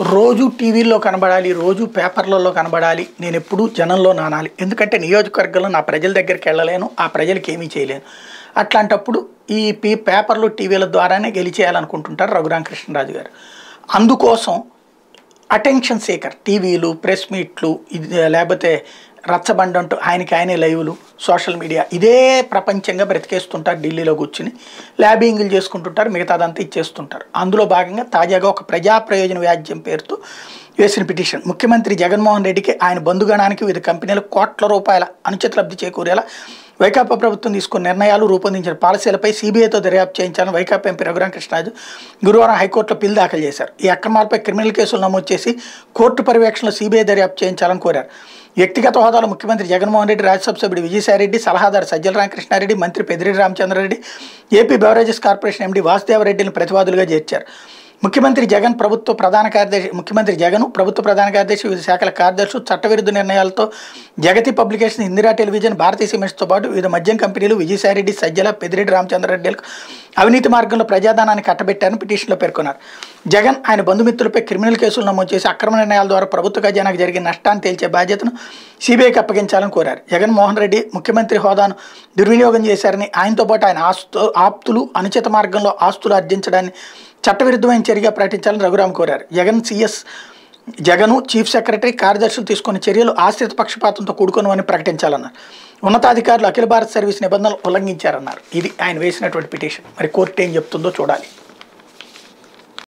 రోజు టీవీల్లో కనబడాలి రోజు పేపర్లలో కనబడాలి నేను ఎప్పుడూ జనంలో నానాలి ఎందుకంటే నియోజకవర్గంలో నా ప్రజల దగ్గరికి వెళ్ళలేను ఆ ప్రజలకి ఏమీ చేయలేను అట్లాంటప్పుడు ఈ పీ పేపర్లు టీవీల ద్వారానే గెలిచేయాలనుకుంటుంటారు రఘురామకృష్ణరాజు గారు అందుకోసం అటెన్షన్ సేకర్ టీవీలు ప్రెస్ మీట్లు ఇది లేకపోతే రచ్చబండ అంటూ ఆయనకి ఆయనే లైవ్లు సోషల్ మీడియా ఇదే ప్రపంచంగా బ్రతికేస్తుంటారు ఢిల్లీలో కూర్చుని ల్యాబింగ్లు చేసుకుంటుంటారు మిగతాదంతా ఇచ్చేస్తుంటారు అందులో భాగంగా తాజాగా ఒక ప్రజా ప్రయోజన వ్యాజ్యం పేరుతో వేసిన పిటిషన్ ముఖ్యమంత్రి జగన్మోహన్ రెడ్డికి ఆయన బంధుగణానికి వివిధ కంపెనీలకు కోట్ల రూపాయల అనుచిత లబ్ధి చేకూరేలా వైకాపా ప్రభుత్వం తీసుకున్న నిర్ణయాలు రూపొందించిన పాలసీలపై సీబీఐతో దర్యాప్తు చేయించాలని వైకాపా ఎంపీ రఘురామకృష్ణరాజు గురువారం హైకోర్టులో పిల్ దాఖలు చేశారు ఈ అక్రమాలపై క్రిమినల్ కేసులు నమోదు చేసి కోర్టు పర్యవేక్షణలో సీబీఐ దర్యాప్తు చేయించాలని కోరారు వ్యక్తిగత హోదాలో ముఖ్యమంత్రి జగన్మోహన్ రెడ్డి రాజ్యసభ సభ్యుడు విజయసాయిరెడ్డి సలహాదారు సజ్జల రామకృష్ణారెడ్డి మంత్రి Peddireddy Ramachandra Reddy AP beverages corporation MD వాసుదేవరెడ్డిని ప్రతివాదులుగా చేర్చారు ముఖ్యమంత్రి జగన్ ప్రభుత్వ ప్రధాన కార్యదర్శి ముఖ్యమంత్రి జగన్ ప్రభుత్వ ప్రధాన కార్యదర్శి వివిధ శాఖల కార్యదర్శులు చట్టవిరుద్ధ నిర్ణయాలతో జగతి పబ్లికేషన్ ఇందిరా టెలివిజన్ భారతీయ సిమెంట్స్తో పాటు వివిధ మద్యం కంపెనీలు విజయసాయిరెడ్డి సజ్జల పెద్దిరెడ్డి రామచంద్రారెడ్డిలకు అవినీతి మార్గంలో ప్రజాధనాన్ని కట్టబెట్టారని పిటిషన్లో పేర్కొన్నారు జగన్ ఆయన బంధుమిత్రులపై క్రిమినల్ కేసులు నమోదు చేసి అక్రమ నిర్ణయాల ద్వారా ప్రభుత్వ ఖజానాకు జరిగిన నష్టాన్ని తేల్చే బాధ్యతను సిబిఐకి అప్పగించాలని కోరారు జగన్మోహన్ రెడ్డి ముఖ్యమంత్రి హోదాను దుర్వినియోగం చేశారని ఆయనతో పాటు ఆయన ఆస్తు ఆప్తులు అనుచిత మార్గంలో ఆస్తులు ఆర్జించడాన్ని చట్టవిరుద్ధమైన చర్యగా ప్రకటించాలని రఘురామ్ కోరారు Jagan CS Jagan chief secretary కార్యదర్శులు తీసుకున్న చర్యలు ఆశ్రిత పక్షపాతంతో కూడుకున్నవని ప్రకటించాలన్నారు ఉన్నతాధికారులు అఖిల భారత సర్వీస్ నిబంధనలు ఉల్లంఘించారన్నారు ఇది ఆయన వేసినటువంటి పిటిషన్ మరి కోర్టు ఏం చెప్తుందో చూడాలి